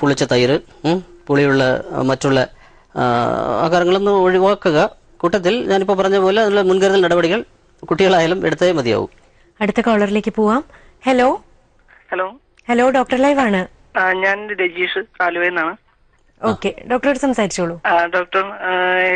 പുളിച്ച തൈര് ഉം, പുളിയുള്ള ആ, മറ്റുള്ള ആ, ആഹാരങ്ങളൊന്നും ഒഴിവാക്കുക കൂട്ടത്തിൽ ഞാനിപ്പോൾ പറഞ്ഞ പോലെ അതിനുള്ള മുൻകരുതൽ നടപടികൾ കുട്ടികളായാലും എടുത്തേ മതിയാവും അടുത്ത കോളറിലേക്ക് പോവാം hello hello hello doctor live ആണ് ആ, ഞാൻ രജീഷ് ആലുവയിൽ നിന്നാണ് ഓക്കെ ഡോക്ടറോട് സംസാരിച്ചോളൂ ആ, ഡോക്ടർ ആ,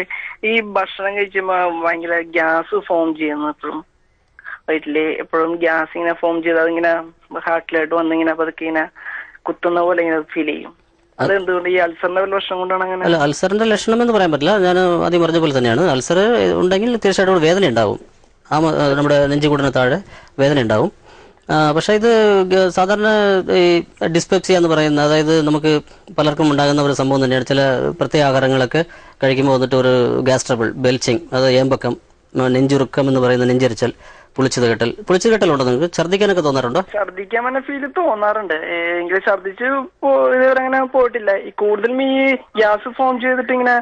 ഈ ഭക്ഷണം കഴിച്ചുമ്പോ ഭയങ്കര ഗ്യാസ് ഫോം ചെയ്യുന്നു എപ്പോഴും വയറ്റില് എപ്പോഴും ഗ്യാസ് ഇങ്ങനെ ഫോം ചെയ്ത് അതിങ്ങനെ ഹാർട്ടിലായിട്ട് വന്നിങ്ങനെ പതുക്കെ ഇങ്ങനെ കുത്തുന്ന പോലെ ഇങ്ങനെ ഫീൽ ചെയ്യും അത് എന്തുകൊണ്ട് ഈ അൾസറിന്റെ വല്ല പ്രശ്നം കൊണ്ടാണ് അങ്ങനെ അല്ല അൾസറിന്റെ ലക്ഷണം എന്ന് പറയാൻ പറ്റില്ല ഞാൻ ആദ്യം പറഞ്ഞ പോലെ തന്നെയാണ് അൾസർ ഉണ്ടെങ്കിൽ തീർച്ചയായിട്ടും ഒരു വേദന ഉണ്ടാവും ആ മ- നമ്മുടെ നെഞ്ചുകൂടിന് താഴെ വേദന ഉണ്ടാവും ആ, പക്ഷേ ഇത് ഗ- സാധാരണ ഈ ഡിസ്പെപ്സിയ എന്ന് പറയുന്ന അതായത് നമുക്ക് പലർക്കും ഉണ്ടാകുന്ന ഒരു സംഭവം തന്നെയാണ് ചില പ്രത്യേക ആഹാരങ്ങളൊക്കെ കഴിക്കുമ്പോൾ വന്നിട്ട് ഒരു ഗ്യാസ് ട്രബിൾ ബെൽച്ചിങ് അത് ഏമ്പക്കം ആ, നെഞ്ചുറുക്കം എന്ന് പറയുന്ന നെഞ്ചരിച്ചൽ പുളിച്ചത് കെട്ടൽ പുളിച്ചത് കെട്ടലുണ്ടോ നിങ്ങൾക്ക് ഛർദ്ദിക്കാനൊക്കെ തോന്നാറുണ്ടോ ഛർദിക്കാൻ പറഞ്ഞ ഫീല് തോന്നാറുണ്ട് ഏ, എങ്കിലും ഛർദിച്ച് പോ- ഇതുവരെ അങ്ങനെ പോയിട്ടില്ല ഈ കൂടുതലും ഈ ഗ്യാസ് ഫോം ചെയ്തിട്ട് ഇങ്ങനെ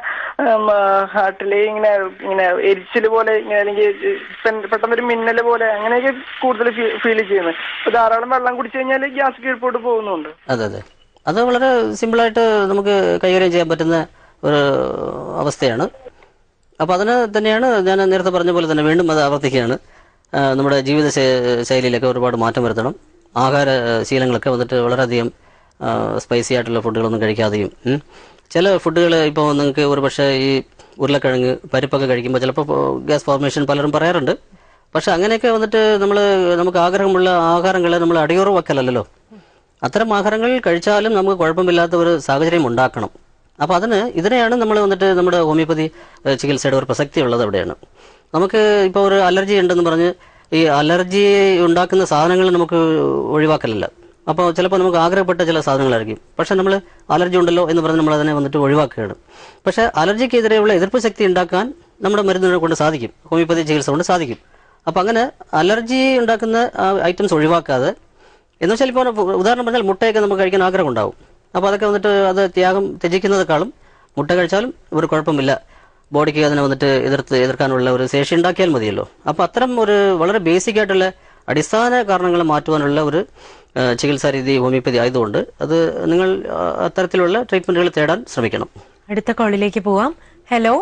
ഹാർട്ടില് ഇങ്ങനെ ഇങ്ങനെ എരിച്ചില് പോലെ ഇങ്ങനെ അല്ലെങ്കിൽ പെ- പെട്ടെന്നൊരു മിന്നല് പോലെ അങ്ങനെയൊക്കെ കൂടുതൽ ഫീൽ ചെയ്യുന്നത് ഇപ്പൊ ധാരാളം വെള്ളം കുടിച്ചു കഴിഞ്ഞാൽ ഗ്യാസ് കീഴ്പോട്ട് പോകുന്നുണ്ട് അതെ അതെ അത് വളരെ സിമ്പിളായിട്ട് നമുക്ക് കൈകാര്യം ചെയ്യാൻ പറ്റുന്ന ഒരു അവസ്ഥയാണ് അപ്പോൾ അതിന് തന്നെയാണ് ഞാൻ നേരത്തെ പറഞ്ഞ പോലെ തന്നെ വീണ്ടും അത് ആവർത്തിക്കുകയാണ് ആ, നമ്മുടെ ജീവിത ശൈ- ശൈലിയിലൊക്കെ ഒരുപാട് മാറ്റം വരുത്തണം ആഹാര ശീലങ്ങളൊക്കെ വന്നിട്ട് വളരെയധികം സ്പൈസി ആയിട്ടുള്ള ഫുഡുകളൊന്നും കഴിക്കാതെയും ഉം. ചില ഫുഡുകൾ ഇപ്പോൾ നിങ്ങൾക്ക് ഒരു പക്ഷേ ഈ ഉരുളക്കിഴങ്ങ് പരിപ്പൊക്കെ കഴിക്കുമ്പോൾ ചിലപ്പോൾ ഗ്യാസ് ഫോർമേഷൻ പലരും പറയാറുണ്ട് പക്ഷെ അങ്ങനെയൊക്കെ വന്നിട്ട് നമ്മൾ നമുക്ക് ആഗ്രഹമുള്ള ആഹാരങ്ങളെ നമ്മൾ അടിയോറ് വെക്കലല്ലോ അത്തരം ആഹാരങ്ങൾ കഴിച്ചാലും നമുക്ക് കുഴപ്പമില്ലാത്ത ഒരു സാഹചര്യം ഉണ്ടാക്കണം അപ്പോൾ അതിന് ഇതിനെയാണ് നമ്മൾ വന്നിട്ട് നമ്മുടെ ഹോമിയോപ്പതി ഏഹ്, ചികിത്സയുടെ ഒരു പ്രസക്തി ഉള്ളത് അവിടെയാണ് നമുക്ക് ഇപ്പോൾ ഒരു അലർജി ഉണ്ടെന്ന് പറഞ്ഞ് ഈ അലർജി ഉണ്ടാക്കുന്ന സാധനങ്ങൾ നമുക്ക് ഒഴിവാക്കലല്ല അപ്പോൾ ചിലപ്പോൾ നമുക്ക് ആഗ്രഹപ്പെട്ട ചില സാധനങ്ങളായിരിക്കും പക്ഷെ നമ്മൾ അലർജി ഉണ്ടല്ലോ എന്ന് പറഞ്ഞ് നമ്മൾ അതിനെ വന്നിട്ട് ഒഴിവാക്കുകയാണ് പക്ഷേ അലർജിക്കെതിരെയുള്ള എതിർപ്പ് ശക്തി ഉണ്ടാക്കാൻ നമ്മുടെ മരുന്നുകളെ കൊണ്ട് സാധിക്കും ഹോമിയോപ്പതി ചികിത്സ കൊണ്ട് സാധിക്കും അപ്പോൾ അങ്ങനെ അലർജി ഉണ്ടാക്കുന്ന ഐറ്റംസ് ഒഴിവാക്കാതെ എന്ന് വെച്ചാൽ ഇപ്പോൾ ഉദാഹരണം പറഞ്ഞാൽ മുട്ടയൊക്കെ നമുക്ക് കഴിക്കാൻ ആഗ്രഹം ഉണ്ടാവും അപ്പോൾ അതൊക്കെ വന്നിട്ട് അത് ത്യാഗം ത്യജിക്കുന്നതെക്കാളും മുട്ട കഴിച്ചാലും ഒരു കുഴപ്പമില്ല ബോഡിക്ക് അതിനെ വന്നിട്ട് എതിർത്ത് എതിർക്കാനുള്ള ഒരു ശേഷി ഉണ്ടാക്കിയാൽ മതിയല്ലോ അപ്പോൾ അത്തരം ഒരു വളരെ ബേസിക് ആയിട്ടുള്ള അടിസ്ഥാന കാരണങ്ങൾ മാറ്റുവാനുള്ള ഒരു ആ, ചികിത്സാ രീതി ഹോമിയോപ്പതി ആയതുകൊണ്ട് അത് നിങ്ങൾ ആ, അത്തരത്തിലുള്ള ട്രീറ്റ്മെന്റുകൾ തേടാൻ ശ്രമിക്കണം അടുത്ത കോളിലേക്ക് പോവാം ഹലോ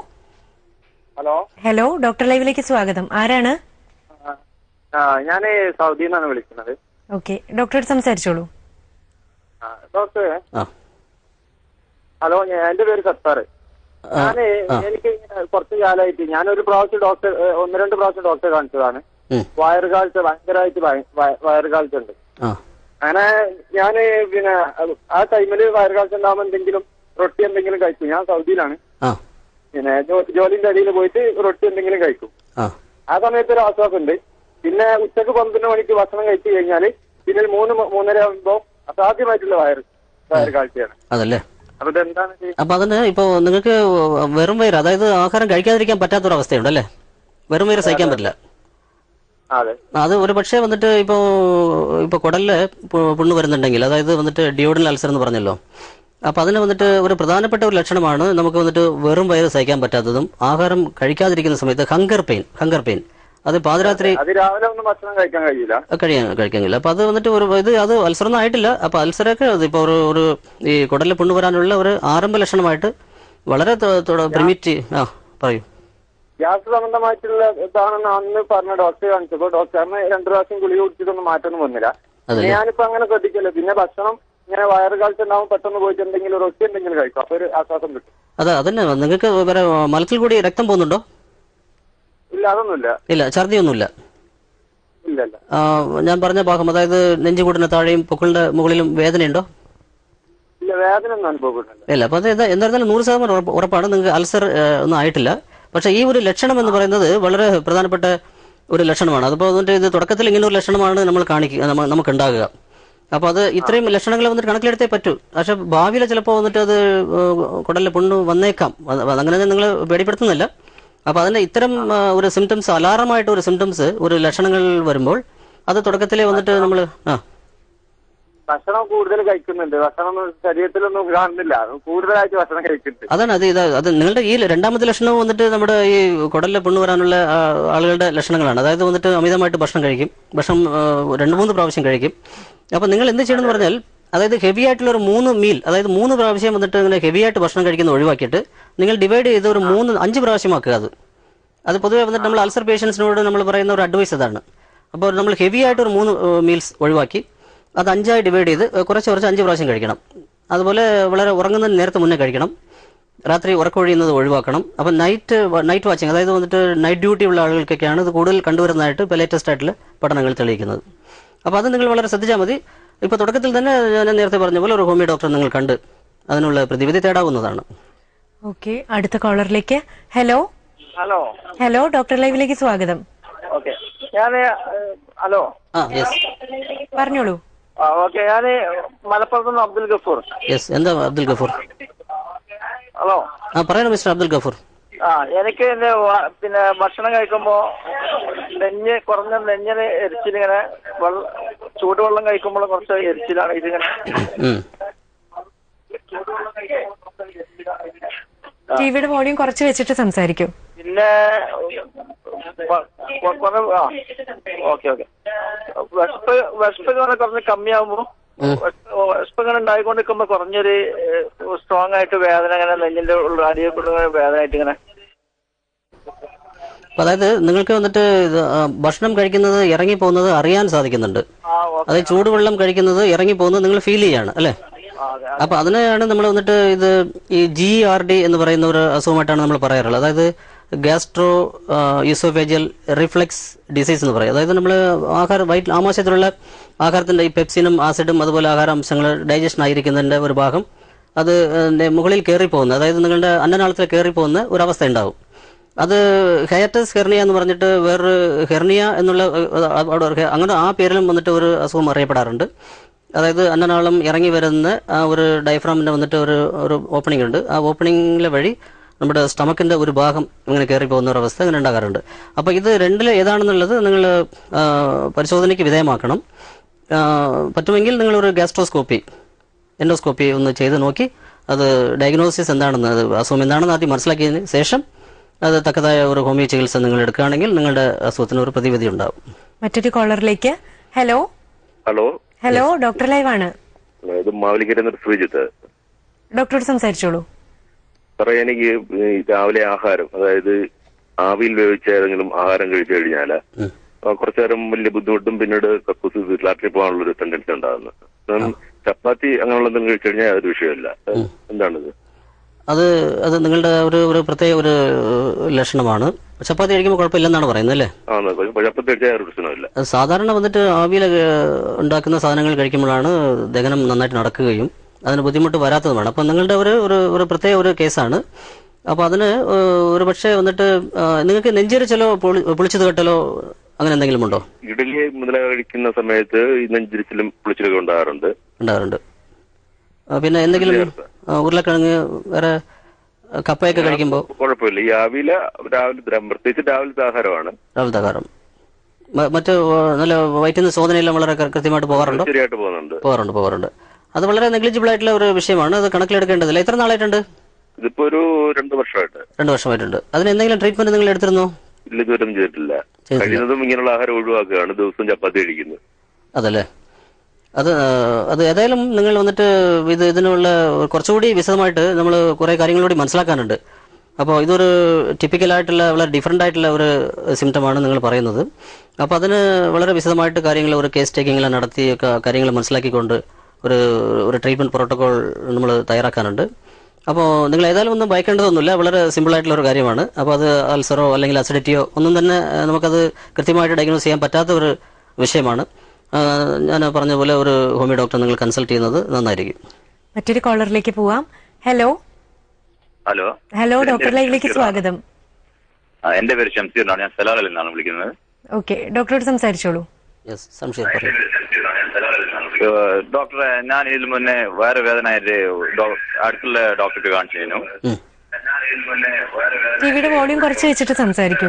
ഹലോ ഹലോ ഡോക്ടർ ലൈവിലേക്ക് സ്വാഗതം ആരാണ് ആ ഞാൻ സൗദിയിൽ നിന്നാണ് വിളിക്കുന്നത് ഓക്കെ ഡോക്ടറോട് സംസാരിച്ചോളൂ ആ, ഡോക്ടർ ആ ഹലോ ഞാൻ- എന്റെ പേര് സത്താറ് ഞാന് എനിക്ക് ഇങ്ങനെ കുറച്ച് കാലമായിട്ട് ഞാനൊരു പ്രാവശ്യം ഡോക്ടർ ഏ, ഒന്ന് രണ്ട് പ്രാവശ്യം ഡോക്ടറെ കാണിച്ചതാണ് ഉം. വയറ് കാഴ്ച ഭയങ്കരമായിട്ട് വയ- വയ- വയറ് കാഴ്ച ഉണ്ട് ആ അങ്ങനെ ഞാന് പിന്നെ അത് ആ ടൈമില് വയറ് കാഴ്ച ഉണ്ടാകുമ്പോൾ എന്തെങ്കിലും റൊട്ടി എന്തെങ്കിലും കഴിക്കും ഞാൻ സൗദിയിലാണ് ആ പിന്നെ ജോ- ജോലിന്റെ അടിയിൽ പോയിട്ട് റൊട്ടി എന്തെങ്കിലും കഴിക്കും ആ ആ സമയത്ത് ഒരു ആശ്വാസം ഉണ്ട് പിന്നെ ഉച്ചക്ക് പന്ത്രണ്ട് മണിക്ക് ഭക്ഷണം കഴിച്ചു കഴിഞ്ഞാല് പിന്നെ ഒരു മൂന്ന് മ- മൂന്നര ആകുമ്പോ അസാധ്യമായിട്ടുള്ള വയറ് വയറ് കാഴ്ചയാണ് അതല്ലേ അപ്പൊ ഇതെന്താണ് ഇത്? അപ്പൊ അതിന് ഇപ്പോൾ നിങ്ങൾക്ക് വെറും വയറ് അതായത് ആഹാരം കഴിക്കാതിരിക്കാൻ പറ്റാത്തൊരു അവസ്ഥയുണ്ട് അല്ലേ വെറും വയറ് സഹിക്കാൻ പറ്റില്ല ആ, അതെ അത് ഒരു പക്ഷേ വന്നിട്ട് ഇപ്പോൾ ഇപ്പോൾ കുടലില് പു- പുണ്ണ് വരുന്നുണ്ടെങ്കിൽ അതായത് വന്നിട്ട് ഡിയോഡിനൽ അൾസർ എന്ന് പറഞ്ഞല്ലോ അപ്പൊ അതിന് വന്നിട്ട് ഒരു പ്രധാനപ്പെട്ട ഒരു ലക്ഷണമാണ് നമുക്ക് വന്നിട്ട് വെറും വയറ് സഹിക്കാൻ പറ്റാത്തതും ആഹാരം കഴിക്കാതിരിക്കുന്ന സമയത്ത് ഹങ്കർ പെയിൻ ഹങ്കർ പെയിൻ അത് പാതിരാത്രി അത് രാവിലെ ഒന്നും ഭക്ഷണം കഴിക്കാൻ കഴിയില്ല കഴിയാൻ കഴിക്കാനില്ല അപ്പൊ അത് വന്നിട്ട് ഒരു ഇത് അത് അൾസറൊന്നും ആയിട്ടില്ല അപ്പൊ അൾസറൊക്കെ ഇപ്പൊ ഒരു ഒരു ഈ കുടലിൽ പുണ്ണ് വരാനുള്ള ഒരു ആരംഭ ലക്ഷണമായിട്ട് വളരെ പ്രിമിറ്റീവ് ആ പറയൂ ഗ്യാസ് സംബന്ധമായിട്ടുള്ള ഇതാണെന്ന് അന്ന് പറഞ്ഞ ഡോക്ടറെ കാണിച്ചപ്പോ ഡോക്ടറിന് രണ്ടു പ്രാവശ്യം ഗുളിക കുടിച്ചിട്ടൊന്നും മാറ്റമൊന്നും വന്നില്ല അതല്ലേ? ഞാനിപ്പോ അങ്ങനെ ശ്രദ്ധിക്കല്ലോ പിന്നെ ഭക്ഷണം ഇങ്ങനെ വയറ് കാഴ്ച ഉണ്ടാവും പെട്ടെന്ന് പോയിട്ട് എന്തെങ്കിലും റൊട്ടി എന്തെങ്കിലും കഴിക്കും അപ്പൊ ഒരു ആശ്വാസം കിട്ടും അതെ അതന്നെ നിങ്ങൾക്ക് വേറെ മലത്തിൽ കൂടി രക്തം പോകുന്നുണ്ടോ ഇല്ല അതൊന്നുമില്ല ഇല്ല ഛർദിയൊന്നുമില്ല ഇല്ല ഇല്ല ആ, ഞാൻ പറഞ്ഞ ഭാഗം അതായത് നെഞ്ചുകൂടിന് താഴെയും പൊക്കിളിന്റെ മുകളിലും വേദനയുണ്ടോ ഇല്ല വേദന ഒന്നും അനുഭവപ്പെടുന്നില്ല ഇല്ല അപ്പൊ അത് ഇത് എന്തായിരുന്നാലും നൂറ് ശതമാനം ഉറപ്പ് ഉറപ്പാണ് നിങ്ങൾക്ക് അൾസർ ഏ, ഒന്നും ആയിട്ടില്ല പക്ഷെ ഈ ഒരു ലക്ഷണം എന്ന് പറയുന്നത് വളരെ പ്രധാനപ്പെട്ട ഒരു ലക്ഷണമാണ് അതിപ്പോൾ വന്നിട്ട് ഇത് തുടക്കത്തിൽ ഇങ്ങനെ ഒരു ലക്ഷണമാണ് നമ്മൾ കാണിക്കുക നമ്മ- നമുക്ക് ഉണ്ടാകുക അപ്പോൾ അത് ഇത്രയും ലക്ഷണങ്ങൾ വന്നിട്ട് കണക്കിലെടുത്തേ പറ്റൂ പക്ഷെ ഭാവിയിൽ ചിലപ്പോൾ വന്നിട്ട് അത് കുടലിൽ പുണ്ണ് വന്നേക്കാം അത് അങ്ങനെ നിങ്ങൾ പേടിപ്പെടുത്തുന്നില്ല അപ്പോൾ അതിന്റെ ഇത്തരം ആ, ഒരു സിംറ്റംസ് അലാറമായിട്ട് ഒരു സിംറ്റംസ് ഒരു ലക്ഷണങ്ങൾ വരുമ്പോൾ അത് തുടക്കത്തിലേ വന്നിട്ട് നമ്മൾ ആ ഭക്ഷണം കൂടുതൽ കഴിക്കുന്നുണ്ട് ഭക്ഷണം ഒന്നും ശരീരത്തിലൊന്നും കാണുന്നില്ല കൂടുതലായിട്ട് ഭക്ഷണം കഴിക്കുന്നുണ്ട് അതാണ് അത് ഇത് അത് നിങ്ങളുടെ ഈ രണ്ടാമത്തെ ലക്ഷണം വന്നിട്ട് നമ്മുടെ ഈ കുടലിലെ പുണ്ണ് വരാനുള്ള ആ, ആളുകളുടെ ലക്ഷണങ്ങളാണ് അതായത് വന്നിട്ട് അമിതമായിട്ട് ഭക്ഷണം കഴിക്കും ഭക്ഷണം ആ, രണ്ട് മൂന്ന് പ്രാവശ്യം കഴിക്കും അപ്പൊ നിങ്ങൾ എന്ത് ചെയ്യണം എന്ന് പറഞ്ഞാൽ അതായത് ഹെവി ആയിട്ടുള്ള ഒരു മൂന്ന് മീൽ അതായത് മൂന്ന് പ്രാവശ്യം വന്നിട്ട് ഇങ്ങനെ ഹെവി ആയിട്ട് ഭക്ഷണം കഴിക്കുന്നത് ഒഴിവാക്കിയിട്ട് നിങ്ങൾ ഡിവൈഡ് ചെയ്ത് ഒരു മൂന്ന് അഞ്ച് പ്രാവശ്യമാക്കുക അത് അത് പൊതുവെ വന്നിട്ട് നമ്മൾ അൾസർ പേഷ്യൻസിനോട് നമ്മൾ പറയുന്ന ഒരു അഡ്വൈസ് അതാണ് അപ്പോൾ നമ്മൾ ഹെവി ആയിട്ട് ഒരു മൂന്ന് മീൽസ് ഒഴിവാക്കി അത് അഞ്ചായി ഡിവൈഡ് ചെയ്ത് ഏഹ്, കുറച്ച് കുറച്ച് അഞ്ച് പ്രാവശ്യം കഴിക്കണം അതുപോലെ വളരെ ഉറങ്ങുന്നതിന് നേരത്തെ മുന്നേ കഴിക്കണം രാത്രി ഉറക്കമൊഴിയുന്നത് ഒഴിവാക്കണം അപ്പം നൈറ്റ് നൈറ്റ് വാച്ചിങ് അതായത് വന്നിട്ട് നൈറ്റ് ഡ്യൂട്ടി ഉള്ള ആളുകൾക്കൊക്കെയാണ് ഇത് കൂടുതൽ കണ്ടുവരുന്നതായിട്ട് ഇപ്പോൾ ലേറ്റസ്റ്റ് ആയിട്ടുള്ള പഠനങ്ങൾ തെളിയിക്കുന്നത് അപ്പോൾ അത് നിങ്ങൾ വളരെ ശ്രദ്ധിച്ചാൽ മതി ഇപ്പോൾ തുടക്കത്തിൽ തന്നെ ഞാൻ നേരത്തെ പറഞ്ഞ പോലെ ഒരു ഹോമിയോ ഡോക്ടറെ നിങ്ങൾ കണ്ട് അതിനുള്ള പ്രതിവിധി തേടാവുന്നതാണ് ഓക്കെ അടുത്ത കോളറിലേക്ക് ഹലോ ഹലോ ഹലോ ഡോക്ടർ ലൈവിലേക്ക് സ്വാഗതം ഓക്കെ ഞാൻ ഹലോ ആ യെസ് പറഞ്ഞോളൂ ആ ഓക്കെ ഞാൻ മലപ്പുറത്ത് നിന്ന് അബ്ദുൽ ഗഫൂർ യെസ് എന്താ അബ്ദുൽ ഗഫൂർ ഹലോ ആ പറയണം മിസ്റ്റർ അബ്ദുൽ ഗഫൂർ ആ എനിക്ക് എന്റെ വ- പിന്നെ ഭക്ഷണം കഴിക്കുമ്പോ നെഞ്ഞ് കുറഞ്ഞ നെഞ്ഞിന് എരിച്ചിലിങ്ങനെ വെള്ള ചൂടുവെള്ളം കഴിക്കുമ്പോൾ കുറച്ച് എരിച്ചിലാണ് ഇതിങ്ങനെ ഉം. ടിവിയുടെ വോളിയം കുറച്ച് വെച്ചിട്ട് സംസാരിക്കൂ പിന്നെ വ- വ- കുറെ ആ ഓക്കെ ഓക്കെ വിശപ്പ് വിശപ്പ് ഇങ്ങനെ കുറഞ്ഞ് കമ്മിയാകുമ്പോ ഉം. വിശപ്പ് ഇങ്ങനെ ഉണ്ടായിക്കൊണ്ടിരിക്കുമ്പോ കുറഞ്ഞൊരു സ്ട്രോങ് ആയിട്ട് വേദന ഇങ്ങനെ നെഞ്ഞിന്റെ ഉള്ള അടിയപ്പെടുന്ന വേദന ആയിട്ട് ഇങ്ങനെ അപ്പൊ അതായത് നിങ്ങൾക്ക് വന്നിട്ട് ഇത്, ആ, ഭക്ഷണം കഴിക്കുന്നത് ഇറങ്ങി പോകുന്നത് അറിയാൻ സാധിക്കുന്നുണ്ട് ആ ഓക്കെ അതായത് ചൂടുവെള്ളം കഴിക്കുന്നത് ഇറങ്ങി പോകുന്നത് നിങ്ങൾ ഫീൽ ചെയ്യാണ് അല്ലേ ആ, അതെ അപ്പൊ അതിനെയാണ് നമ്മൾ വന്നിട്ട് ഇത് ഈ ജി ആർ ഡി എന്ന് പറയുന്ന ഒരു അസുഖമായിട്ടാണ് നമ്മൾ പറയാറുള്ളത് അതായത് ഗ്യാസ്ട്രോ യൂസോഫേജിയൽ റിഫ്ലെക്സ് ഡിസീസ് എന്ന് പറയും അതായത് നമ്മൾ ആഹാര വയറ്റ് ആമാശയത്തിലുള്ള ആഹാരത്തിന്റെ ഈ പെപ്സിനും ആസിഡും അതുപോലെ ആഹാരാംശങ്ങൾ ഡൈജഷൻ ആയിരിക്കുന്നതിന്റെ ഒരു ഭാഗം അത് അതിന്റെ മുകളിൽ കയറി പോകുന്ന അതായത് നിങ്ങളുടെ അന്നനാളത്തിൽ കയറി പോകുന്ന ഒരു അവസ്ഥ ഉണ്ടാവും അത് ഹയറ്റസ് ഹെർണിയ എന്ന് പറഞ്ഞിട്ട് വേറൊരു ഹെർണിയ എന്നുള്ള ഏഹ്, അവിടെ ഒരു ഹെ- അങ്ങനെ ആ പേരിലും വന്നിട്ട് ഒരു അസുഖം അറിയപ്പെടാറുണ്ട് അതായത് അന്നനാളം ഇറങ്ങി വരുന്ന ആ ഒരു ഡയഫ്രാമിന്റെ വന്നിട്ട് ഒരു ഒരു ഓപ്പണിംഗ് ഉണ്ട് ആ ഓപ്പണിംഗിലെ വഴി നമ്മുടെ സ്റ്റമക്കിന്റെ ഒരു ഭാഗം ഇങ്ങനെ കയറി പോകുന്ന ഒരു അവസ്ഥ ഇങ്ങനെ ഉണ്ടാകാറുണ്ട് അപ്പോൾ ഇത് രണ്ടിൽ ഏതാണെന്നുള്ളത് നിങ്ങൾ പരിശോധനയ്ക്ക് വിധേയമാക്കണം ആ, പറ്റുമെങ്കിൽ നിങ്ങളൊരു ഗ്യാസ്ട്രോസ്കോപ്പി എൻഡോസ്കോപ്പി ഒന്ന് ചെയ്ത് നോക്കി അത് ഡയഗ്നോസിസ് എന്താണെന്ന് അത് അസുഖം എന്താണെന്ന് ആദ്യം മനസ്സിലാക്കിയതിന് ശേഷം അത് തക്കതായ ഒരു ഹോമിയോ ചികിത്സ നിങ്ങൾ എടുക്കുകയാണെങ്കിൽ നിങ്ങളുടെ അസുഖത്തിന് ഒരു പ്രതിവിധി ഉണ്ടാവും മറ്റൊരു കോളറിലേക്ക് hello hello hello doctor live ആണ് ഇത് മാവലിക്കര നിന്ന് ശ്രീജിത്ത് ഡോക്ടറോട് സംസാരിച്ചോളൂ സാറേ എനിക്ക് ഈ രാവിലെ ആഹാരം അതായത് ആവിയിൽ വേവിച്ച ഏതെങ്കിലും ആഹാരം കഴിച്ചു കഴിഞ്ഞാല് കുറച്ചു നേരം വലിയ ബുദ്ധിമുട്ടും പിന്നീട് കക്കൂസ് ലാറ്റിൽ പോകാനുള്ള ഒരു ടെൻഡൻസി ഉണ്ടാകുന്നു ഉം, ചപ്പാത്തി അങ്ങനെയുള്ള എന്തെങ്കിലും കഴിച്ചു കഴിഞ്ഞാൽ അതൊരു വിഷയമല്ല എന്താണിത് അത് അത് നിങ്ങളുടെ ഒരു ഒരു പ്രത്യേക ഒരു ലക്ഷണമാണ് ചപ്പാത്തി കഴിക്കുമ്പോൾ കുഴപ്പമില്ലെന്നാണ് പറയുന്നത് അല്ലേ ആണ് ചപ്പാത്തി കഴിച്ചാൽ ഒരു പ്രശ്നമില്ല അത് സാധാരണ വന്നിട്ട് ആവിയിൽ ഉണ്ടാക്കുന്ന സാധനങ്ങൾ കഴിക്കുമ്പോഴാണ് ദഹനം നന്നായിട്ട് നടക്കുകയും അതിന് ബുദ്ധിമുട്ട് വരാത്തതുമാണ് അപ്പം നിങ്ങളുടെ ഒരു ഒരു ഒരു പ്രത്യേക ഒരു കേസാണ് അപ്പോൾ അതിന് ഏഹ്, ഒരു പക്ഷേ വന്നിട്ട് ആ, നിങ്ങൾക്ക് നെഞ്ചരിച്ചലോ പൊളി- പൊളിച്ചത് കെട്ടലോ അങ്ങനെ എന്തെങ്കിലും ഉണ്ടോ ഇഡലി മുതല കഴിക്കുന്ന സമയത്ത് ഈ നെഞ്ചിരിച്ചിലും പുളിച്ചിലൊക്കെ ഉണ്ടാകാറുണ്ട് ഉണ്ടാകാറുണ്ട് ആ, പിന്നെ എന്തെങ്കിലും ആ, ഉരുളക്കിഴങ്ങ് വേറെ ആ, കപ്പയൊക്കെ കഴിക്കുമ്പോൾ കുഴപ്പമില്ല ഈ ആവിയില രാവിലെ പ്രത്യേകിച്ച് രാവിലത്തെ ആഹാരമാണ് രാവിലത്തെ ആഹാരം മ- മറ്റ് ആ, നല്ല വയറ്റിൽ നിന്ന് ശോധനയെല്ലാം വളരെ കൃ- കൃത്യമായിട്ട് പോകാറുണ്ടോ ശരിയായിട്ട് പോകുന്നുണ്ട് പോകാറുണ്ട് പോകാറുണ്ട് അത് വളരെ നെഗ്ലിജിബിൾ ആയിട്ടുള്ള ഒരു വിഷയമാണ് അത് കണക്കിലെടുക്കേണ്ടതില്ല എത്ര നാളായിട്ടുണ്ട് ഇതിപ്പോ ഒരു രണ്ടു വർഷമായിട്ട് രണ്ട് വർഷമായിട്ടുണ്ട് അതിന് എന്തെങ്കിലും ട്രീറ്റ്മെന്റ് നിങ്ങൾ എടുത്തിരുന്നോ ഇല്ല ഇതുവരെ ഒന്നും ചെയ്തിട്ടില്ല കഴിയുന്നതും ഇങ്ങനെയുള്ള ആഹാരം ഒഴിവാക്കുകയാണ് ദിവസവും ചപ്പാത്തി കഴിക്കുന്നത് അതല്ലേ അത് ആ, അത് ഏതായാലും നിങ്ങൾ വന്നിട്ട് ഇത് ഇതിനുള്ള കുറച്ചുകൂടി വിശദമായിട്ട് നമ്മൾ കുറേ കാര്യങ്ങളൂടി മനസ്സിലാക്കാനുണ്ട് അപ്പോൾ ഇതൊരു ടിപ്പിക്കലായിട്ടുള്ള വളരെ ഡിഫറെൻ്റ് ആയിട്ടുള്ള ഒരു സിംറ്റമാണ് നിങ്ങൾ പറയുന്നത് അപ്പോൾ അതിന് വളരെ വിശദമായിട്ട് കാര്യങ്ങൾ ഒരു കേസ് ടേക്കിംഗ് നടത്തി ഒക്കെ കാര്യങ്ങൾ മനസ്സിലാക്കിക്കൊണ്ട് ഒരു ഒരു ട്രീറ്റ്മെൻറ്റ് പ്രോട്ടോകോൾ നമ്മൾ തയ്യാറാക്കാനുണ്ട് അപ്പോൾ നിങ്ങൾ ഏതായാലും ഒന്നും ഭയക്കേണ്ടതൊന്നുമില്ല വളരെ സിമ്പിൾ ആയിട്ടുള്ള ഒരു കാര്യമാണ് അപ്പോൾ അത് അൾസറോ അല്ലെങ്കിൽ അസിഡിറ്റിയോ ഒന്നും തന്നെ ആ, നമുക്കത് കൃത്യമായിട്ട് ഡയഗ്നോസ് ചെയ്യാൻ പറ്റാത്ത ഒരു വിഷയമാണ് ആ, ഞാൻ പറഞ്ഞ പോലെ ഒരു ഹോമിയോ ഡോക്ടറെ നിങ്ങൾ കൺസൾട്ട് ചെയ്യുന്നത് നന്നായിരിക്കും മറ്റൊരു കോളറിലേക്ക് പോവാം ഹലോ ഹലോ ഹലോ ഡോക്ടർ ലൈവിലേക്ക് സ്വാഗതം ആ, എന്റെ പേര് ഷംസീറിനാണ് ഞാൻ സലാറിൽ നിന്നാണ് വിളിക്കുന്നത് ഓക്കെ ഡോക്ടറോട് സംസാരിച്ചോളൂ യെസ് സംശയം പറയും ഏഹ്, ഡോക്ടറെ ഞാൻ ഇതിന് മുന്നേ വേറെ വേദനയായിട്ട് ഡോ- അടുത്തുള്ള ഡോക്ടർക്ക് കാണിച്ചിരുന്നു ഉം. ടിവിയുടെ വോളിയം കുറച്ച് വെച്ചിട്ട് സംസാരിക്കൂ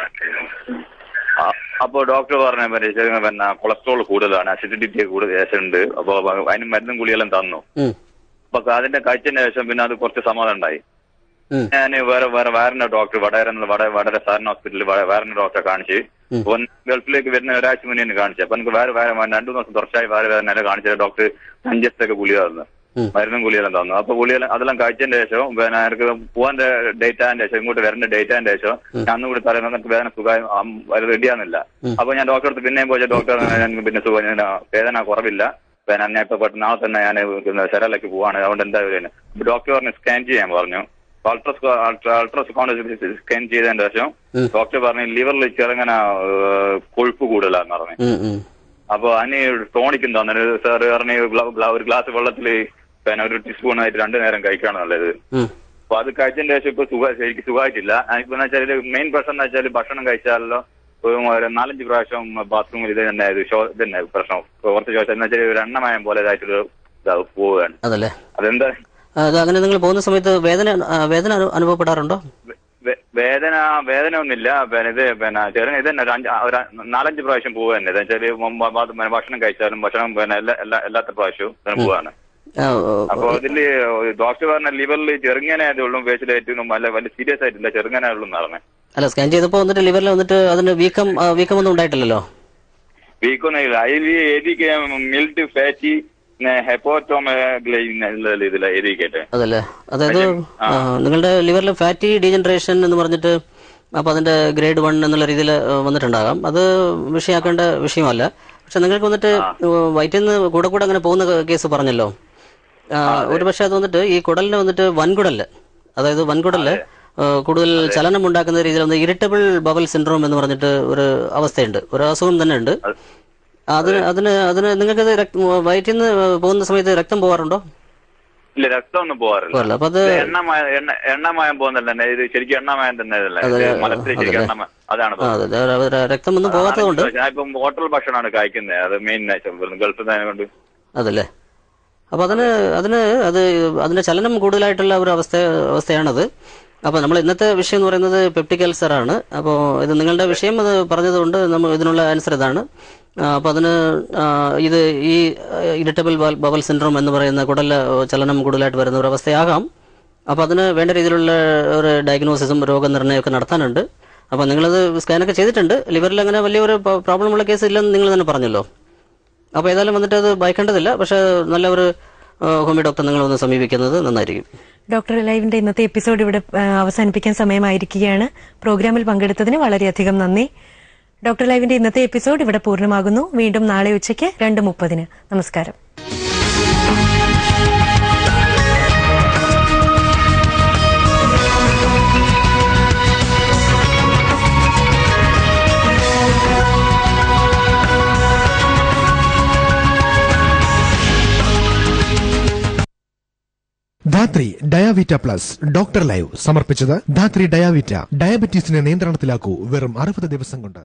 ആ, അപ്പോ ഡോക്ടർ പറഞ്ഞ പോലെ ശരിക്കും പിന്നെ കൊളസ്ട്രോൾ കൂടുതലാണ് അസിഡിറ്റി കൂടുതൽ ഉണ്ട് അപ്പൊ അതിന് മരുന്നും ഗുളിയെല്ലാം തന്നു ഉം. അപ്പൊ അതിന്റെ കഴിച്ചതിന് ശേഷം പിന്നെ അത് കുറച്ച് സമാധാനം ഉണ്ടായി ഞാൻ വേറെ വേറെ വേറെ ഡോക്ടർ വടകര വട വടകര സാറിന് ഹോസ്പിറ്റലിൽ വേറെ ഡോക്ടറെ കാണിച്ച് ഒന്ന് ഗൾഫിലേക്ക് വരുന്ന ഒരാഴ്ച മുന്നേ എന്നെ കാണിച്ചു അപ്പൊ എനിക്ക് വേറെ വേറെ രണ്ടു ദിവസം തുടർച്ചയായി വേറെ വേറെ നേരെ കാണിച്ച ഡോക്ടർ അഞ്ച് ദിവസത്തേക്ക് ഗുളിക തന്നു മരുന്നും ഗുളിയെല്ലാം തന്നു അപ്പൊ ഗുളിയെല്ലാം അതെല്ലാം കഴിച്ചതിന്റെ ശേഷം പിന്നെ എനിക്ക് പോവാന്റെ ഡേറ്റാന്റെ ശേഷം ഇങ്ങോട്ട് വരേണ്ട ഡേറ്റാന്റെ ശേഷം ഞാൻ അന്ന് കൂടി പറയുന്നത് എനിക്ക് വേദന സുഖം റെഡിയാന്നില്ല അപ്പൊ ഞാൻ ഡോക്ടറെ അടുത്ത് പിന്നെയും പോയ ഡോക്ടർ എനിക്ക് പിന്നെ സുഖം ഞാൻ വേദന കുറവില്ല പിന്നെ ഞാൻ ഇപ്പൊ പെട്ടെന്ന് നാളെ തന്നെ ഞാൻ ശരലേക്ക് പോവാണ് അതുകൊണ്ട് എന്താ ഡോക്ടർ പറഞ്ഞു സ്കാൻ ചെയ്യാൻ പറഞ്ഞു അൾട്രാസ്കോ അൾട്രാസൗണ്ട് സ്കാൻ ചെയ്തതിന്റെ ശേഷം ഡോക്ടർ പറഞ്ഞു ലിവറിൽ ചെറുങ്ങനെ ഏഹ്, കൊഴുപ്പ് കൂടുതലാന്ന് പറഞ്ഞു ഉം, ഉം. അപ്പൊ അതിന് ടോണിക്കും തന്നെ സാർ പറഞ്ഞു ഗ്ല- ഗ്ല- ഒരു ഗ്ലാസ് വെള്ളത്തിൽ പിന്നെ ഒരു ടീസ്പൂൺ ആയിട്ട് രണ്ടു നേരം കഴിക്കാണ് നല്ലത് ഉം. അപ്പൊ അത് കഴിച്ചതിന്റെ ശേഷം ഇപ്പൊ സുഖ ശരിക്കും സുഖമായിട്ടില്ല ഇപ്പൊ എന്ന് വെച്ചാൽ മെയിൻ പ്രശ്നം എന്ന് വെച്ചാൽ ഭക്ഷണം കഴിച്ചാലോ ഒരു ഒരു നാലഞ്ച് പ്രാവശ്യം ബാത്റൂമിൽ ഇത് തന്നെ ഇത് ഷോ ഇത് തന്നെ പ്രശ്നം കുറച്ച് ശോഷം എന്ന് വെച്ചാൽ ഒരു എണ്ണമയം പോലെ ഇതായിട്ടൊരു ഇതാ പോവുകയാണ് അതല്ലേ അതെന്താ ആ, അത് അങ്ങനെ നിങ്ങൾ പോകുന്ന സമയത്ത് വേദന ആ, വേദന അനു- അനുഭവപ്പെടാറുണ്ടോ വേ- വേ- വേദന വേദന ഒന്നുമില്ല പിന്നെ ഇത് പിന്നെ ചെറിയ ഇത് തന്നെ ഒരു അഞ്ച് ഒരു നാലഞ്ച് പ്രാവശ്യം പോവുക തന്നെ എന്ന് വെച്ചാല് മുമ്പ് ബാ- പിന്നെ ഭക്ഷണം കഴിച്ചാലും ഭക്ഷണം പിന്നെ എല്ലാ എല്ലാ എല്ലാത്ത പ്രാവശ്യവും ഇങ്ങനെ പോവാണ് ആ, ഓ, അപ്പൊ അതില് ഡോക്ടർ പറഞ്ഞ ലിവറിൽ ചെറുങ്ങനെ ആയതുള്ളൂ പേഷ്യൽ ഏറ്റവും നല്ല വലിയ സീരിയസ് ആയിട്ടില്ല ചെറുങ്ങനെ ഉള്ളൂ എന്നാണ് അല്ല സ്കാൻ ചെയ്തപ്പോൾ വന്നിട്ട് ലിവറിൽ വന്നിട്ട് അതിന് വീക്കം ആ, വീക്കമൊന്നും ഉണ്ടായിട്ടില്ലല്ലോ വീക്കൊന്നും ഇല്ല അതിൽ എഴുതിക്ക് മിൽഡ് ഫാറ്റി ഹെപ്പോറ്റോമഗ്ലൈൻ ഇതിൽ എഴുതിക്കട്ടെ അതല്ലേ അതായത് ആ, നിങ്ങളുടെ ലിവറിൽ ഫാറ്റി ഡീജനറേഷൻ എന്ന് പറഞ്ഞിട്ട് അപ്പൊ അതിന്റെ ഗ്രേഡ് വൺ എന്നുള്ള രീതിയിൽ വന്നിട്ടുണ്ടാകാം അത് വിഷയമാക്കേണ്ട വിഷയമല്ല പക്ഷെ നിങ്ങൾക്ക് വന്നിട്ട് വയറ്റിൽ നിന്ന് കൂടെ കൂടെ അങ്ങനെ പോകുന്ന കേസ് പറഞ്ഞല്ലോ ആ, ഒരു പക്ഷെ അത് വന്നിട്ട് ഈ കുടലിന് വന്നിട്ട് വൻകുടല് അതായത് വൻകുടല് ആ, കൂടുതൽ ചലനം ഉണ്ടാക്കുന്ന രീതിയിൽ വന്ന് ഇറിറ്റബിൾ ബവൽ സിൻഡ്രോം എന്ന് പറഞ്ഞിട്ട് ഒരു അവസ്ഥയുണ്ട് ഒരു അസുഖം തന്നെ ഉണ്ട് അതിന് അതിന് അതിന് നിങ്ങൾക്ക് വയറ്റിൽ നിന്ന് പോകുന്ന സമയത്ത് രക്തം പോകാറുണ്ടോ ഇല്ല രക്തം ഒന്നും പോകാറില്ല പോകാറില്ല അപ്പൊ അത് ഇത് എണ്ണമയം എണ്ണ എണ്ണമയം പോകുന്നില്ല തന്നെ ഇത് ശരിക്കും എണ്ണമയം തന്നെ അല്ലേ അതെ, ഇത് മലത്തിൽ ശരിക്കും അതല്ലേ? എണ്ണമയം അതാണ് ആ, അതെ അതെ, അതെ, രക്തമൊന്നും പോകാത്തതുകൊണ്ട് ഞാൻ ഇപ്പം ഹോട്ടൽ ഭക്ഷണമാണ് കഴിക്കുന്നത് അത് മെയിൻ ഗൾഫിൽ തന്നെ കൊണ്ട് അതല്ലേ അപ്പൊ അതിന് അതിന് അത് അതിന്റെ ചലനം കൂടുതലായിട്ടുള്ള ഒരു അവസ്ഥ അവസ്ഥയാണത് അപ്പൊ നമ്മൾ ഇന്നത്തെ വിഷയം എന്ന് പറയുന്നത് പെപ്റ്റിക് അൾസർ ആണ് അപ്പോൾ ഇത് നിങ്ങളുടെ വിഷയം അത് പറഞ്ഞതുകൊണ്ട് നമ്മൾ ഇതിനുള്ള ആൻസർ ഇതാണ് ആ, അപ്പൊ അതിന് ആ, ഇത് ഈ ഇരിറ്റബിൾ ബവൽ സിൻഡ്രോം എന്ന് പറയുന്ന കുടലിലെ ചലനം കൂടുതലായിട്ട് വരുന്ന ഒരു അവസ്ഥയാകാം അപ്പൊ അതിന് വേണ്ട രീതിയിലുള്ള ഒരു ഡയഗ്നോസിസും രോഗനിർണയമൊക്കെ നടത്താനുണ്ട് അപ്പൊ നിങ്ങളത് സ്കാനൊക്കെ ചെയ്തിട്ടുണ്ട് ലിവറിൽ അങ്ങനെ വലിയൊരു പ്രോബ്ലം ഉള്ള കേസ് ഇല്ലെന്ന് നിങ്ങൾ തന്നെ പറഞ്ഞല്ലോ അപ്പോൾ ഏതായാലും വന്നിട്ട് അത് ഭയക്കേണ്ടതില്ല പക്ഷെ നല്ല ഒരു ആ, ഹോമിയോ ഡോക്ടർ നിങ്ങളൊന്ന് സമീപിക്കുന്നത് നന്നായിരിക്കും ഡോക്ടർ ലൈവിന്റെ ഇന്നത്തെ എപ്പിസോഡ് ഇവിടെ ആ, അവസാനിപ്പിക്കാൻ സമയമായിരിക്കുകയാണ് പ്രോഗ്രാമിൽ പങ്കെടുത്തതിന് വളരെയധികം നന്ദി ഡോക്ടർ ലൈവിന്റെ ഇന്നത്തെ എപ്പിസോഡ് ഇവിടെ പൂർണ്ണമാകുന്നു വീണ്ടും നാളെ ഉച്ചയ്ക്ക് രണ്ട് മുപ്പതിന് നമസ്കാരം Dhathri Diavita plus doctor live സമർപ്പിച്ചത് ധാത്രി ഡയാവിറ്റ ഡയബറ്റീസിനെ നിയന്ത്രണത്തിലാക്കൂ വെറും അറുപത് ദിവസം കൊണ്ട്